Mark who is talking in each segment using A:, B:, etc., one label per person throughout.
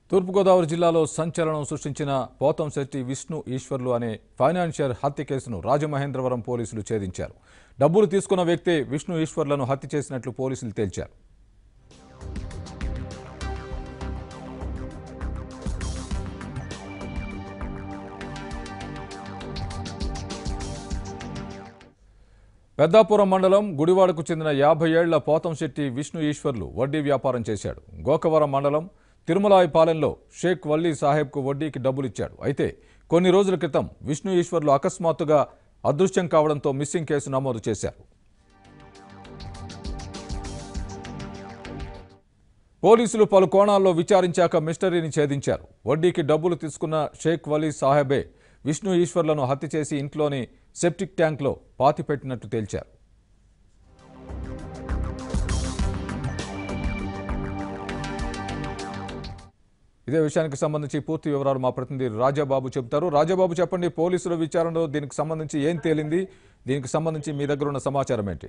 A: తూర్పుగోదావరి జిల్లాలో సంచలనం సృష్టించిన పోతంశెట్టి విష్ణు ఈశ్వర్లు అనే ఫైనాన్షియర్ హత్య కేసును రాజమహేంద్రవరం పోలీసులు ఛేదించారు డబ్బులు తీసుకున్న వ్యక్తే విష్ణు ఈశ్వర్లను హత్య చేసినట్లు పోలీసులు తేల్చారు పెద్దాపురం మండలం గుడివాడకు చెందిన యాభై ఏళ్ల పోతంశెట్టి విష్ణు ఈశ్వర్లు వడ్డీ వ్యాపారం చేశాడు గోకవరం మండలం తిరుమలాయిపాలెంలో షేక్ వల్లీ సాహెబ్కు వడ్డీకి డబ్బులిచ్చాడు అయితే కొన్ని రోజుల క్రితం విష్ణు ఈశ్వర్లు అకస్మాత్తుగా అదృశ్యం కావడంతో మిస్సింగ్ కేసు నమోదు చేశారు పోలీసులు పలు కోణాల్లో విచారించాక మిస్టరీని ఛేదించారు వడ్డీకి డబ్బులు తీసుకున్న షేక్ వలీ సాహెబే విష్ణు ఈశ్వర్లను హత్య చేసి ఇంట్లోని సెప్టిక్ ట్యాంక్లో పాతిపెట్టినట్టు తేల్చారు ఇదే విషయానికి సంబంధించి పూర్తి వివరాలు మా ప్రతినిధి రాజాబాబు చెబుతారు రాజాబాబు చెప్పండి పోలీసుల విచారణలో దీనికి సంబంధించి ఏం తేలింది దీనికి సంబంధించి మీ దగ్గర ఉన్న సమాచారం ఏంటి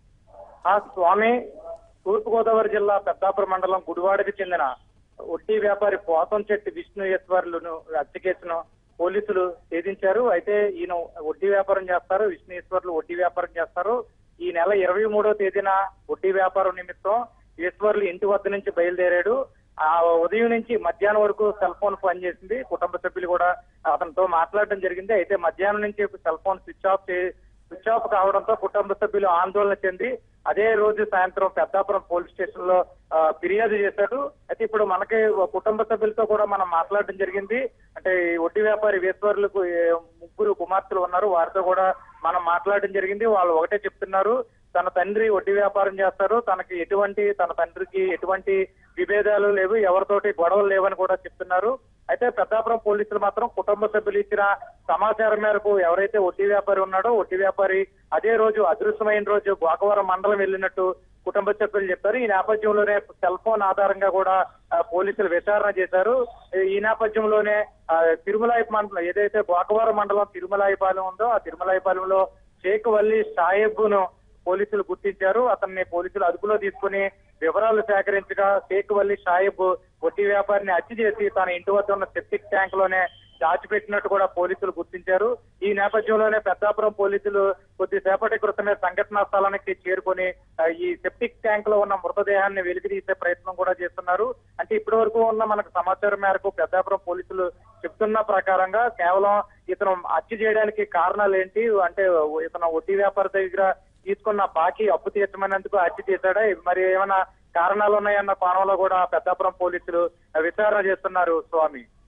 B: ఆ స్వామి తూర్పుగోదావరి జిల్లా పెద్దాపురం మండలం గుడివాడకి చెందిన వడ్డీ వ్యాపారి పోతం చెట్టి విష్ణు ఈశ్వర్లను హత్య కేసును పోలీసులు ఛేదించారు అయితే ఈయన వడ్డీ వ్యాపారం చేస్తారు విష్ణు ఈశ్వర్లు వడ్డీ వ్యాపారం చేస్తారు ఈ నెల ఇరవై మూడో తేదీన వడ్డీ వ్యాపారం నిమిత్తం ఈశ్వర్లు ఇంటి వద్ద నుంచి బయలుదేరాడు ఆ ఉదయం నుంచి మధ్యాహ్నం వరకు సెల్ ఫోన్ పనిచేసింది కుటుంబ సభ్యులు కూడా అతనితో మాట్లాడడం జరిగింది అయితే మధ్యాహ్నం నుంచి సెల్ ఫోన్ స్విచ్ ఆఫ్ చే స్విచ్ ఆఫ్ కావడంతో కుటుంబ సభ్యులు ఆందోళన చెంది అదే రోజు సాయంత్రం పెద్దాపురం పోలీస్ స్టేషన్ లో ఆ, ఫిర్యాదు చేశాడు అయితే ఇప్పుడు మనకి కుటుంబ సభ్యులతో కూడా మనం మాట్లాడడం జరిగింది అంటే ఈ వడ్డీ వ్యాపారి ఈశ్వర్లకు ఏ, ముగ్గురు కుమార్తెలు ఉన్నారు వారితో కూడా మనం మాట్లాడడం జరిగింది వాళ్ళు ఒకటే చెప్తున్నారు తన తండ్రి వడ్డీ వ్యాపారం చేస్తారు తనకి ఎటువంటి తన తండ్రికి ఎటువంటి విభేదాలు లేవు ఎవరితోటి గొడవలు లేవని కూడా చెప్తున్నారు అయితే పెద్దాపురం పోలీసులు మాత్రం కుటుంబ సభ్యులు ఇచ్చిన సమాచారం మేరకు ఎవరైతే వడ్డీ వ్యాపారి ఉన్నాడో వడ్డీ వ్యాపారి అదే రోజు అదృశ్యమైన రోజు గోకవరం మండలం వెళ్ళినట్టు కుటుంబ సభ్యులు చెప్పారు ఈ నేపథ్యంలోనే సెల్ ఫోన్ ఆధారంగా కూడా ఆ, పోలీసులు విచారణ చేశారు ఈ నేపథ్యంలోనే ఆ, తిరుమలాయి మండలం ఏదైతే గోకవరం మండలం తిరుమలాయిపాలెం ఉందో ఆ తిరుమలాయిపాలెంలో షేక్ వల్లి సాహెబ్ను పోలీసులు గుర్తించారు అతన్ని పోలీసులు అదుపులో తీసుకుని వివరాలు సేకరించగా షేక్ వల్లి షాయిబ్ వడ్డీ వ్యాపారిని హత్య చేసి తన ఇంటి వద్ద ఉన్న సెప్టిక్ ట్యాంక్ లోనే దాచిపెట్టినట్టు కూడా పోలీసులు గుర్తించారు ఈ నేపథ్యంలోనే పెద్దాపురం పోలీసులు కొద్దిసేపటి క్రితమే సంఘటనా స్థలానికి చేరుకొని ఆ, ఈ సెప్టిక్ ట్యాంక్ లో ఉన్న మృతదేహాన్ని వెలికి తీసే ప్రయత్నం కూడా చేస్తున్నారు అంటే ఇప్పటి వరకు ఉన్న మనకు సమాచారం మేరకు పెద్దాపురం పోలీసులు చెప్తున్న ప్రకారంగా కేవలం ఇతను హత్య చేయడానికి కారణాలు ఏంటి అంటే ఇతను వడ్డీ వ్యాపారి దగ్గర తీసుకున్న బాకీ అప్పు తీర్చమనేందుకు హత్య చేశాడా మరి ఏమైనా కారణాలు ఉన్నాయన్న కోణంలో కూడా పెద్దాపురం పోలీసులు విచారణ చేస్తున్నారు స్వామి